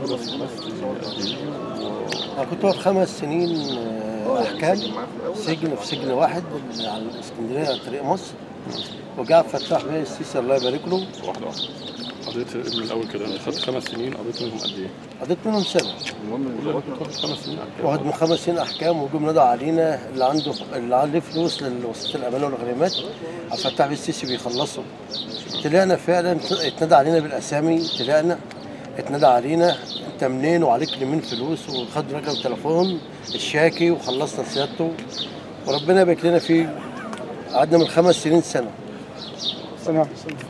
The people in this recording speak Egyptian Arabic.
خمس خمس سنين قد ايه و- انا كنت واخد خمس سنين آه، احكام سجن في سجن واحد على الاسكندريه على طريق مصر وجاء فتح بيه السيسي الله يبارك له واحده واحده قضيت من الاول كده انا خدت خمس سنين قضيت منهم قد ايه؟ قضيت منهم سنه كل كنت واخد خمس سنين أحكام. واخد من خمس سنين احكام وجم نادوا علينا اللي عنده اللي عليه فلوس للوسط الامانه والغريمات عبد الفتاح بيه السيسي بيخلصوا طلعنا فعلا اتنادى علينا بالاسامي طلعنا اتنادى علينا انت منين وعليك لمين فلوس وخد رقم تليفون الشاكي وخلصنا سيادته وربنا يبارك لنا فيه قعدنا من خمس سنين سنه سنة